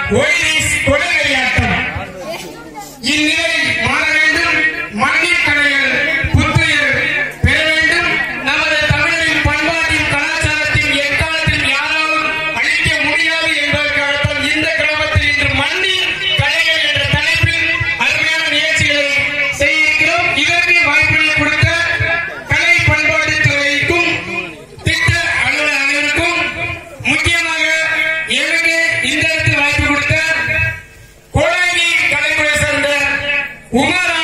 ஒயிலிஸ் கொலை விளையாட்டம் இந்நிலை மாற வேண்டும் மண்ணின் கலைகள் புத்துயிர் பெற வேண்டும் நமது தமிழரின் பண்பாட்டின் கலாச்சாரத்தின் எக்காலத்தில் யாராலும் அழிக்க முடியாது என்பதற்காகத்தான் இந்த கிராமத்தில் இன்று மண்ணின் கலைகள் என்ற தலைப்பில் அருமையான நிகழ்ச்சிகளை செய்கிறோம் இதற்கு வாய்ப்பினை கொடுத்த கலை பண்பாட்டுத் துறைக்கும் திட்ட அலுவலர் அனைவருக்கும் முக்கியமாக எனக்கு இந்த இடத்தில் வாய்ப்பு கொடுத்த கோடாங்கி கலைத்துறை சேர்ந்த உமர்